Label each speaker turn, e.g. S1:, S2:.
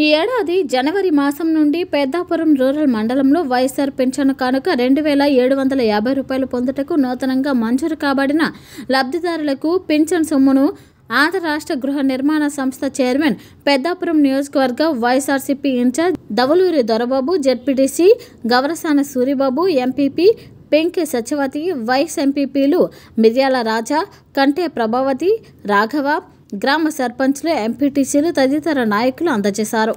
S1: ఏడాది జనవరి మాసం నుండి పెద్దాపురం రూరల్ మండలంలో వైఎస్ఆర్ పెన్షన్ కానుక రెండు వేల ఏడు వందల యాభై రూపాయలు పొందుటకు నూతనంగా మంజూరు కాబడిన లబ్ధిదారులకు పింఛన్ సొమ్మును ఆంధ్ర రాష్ట్ర గృహ నిర్మాణ సంస్థ చైర్మన్ పెద్దాపురం నియోజకవర్గ YSRCP incharge Davaluri Dorababu ZPTC Gavarasana Suribabu MPP Penke Satyavathi vice ఎంపీపీలు మిర్యాల రాజా కంటే ప్రభావతి రాఘవ గ్రామ సర్పంచ్లు ఎంపీటీసీలు తదితర నాయకులు అందజేశారు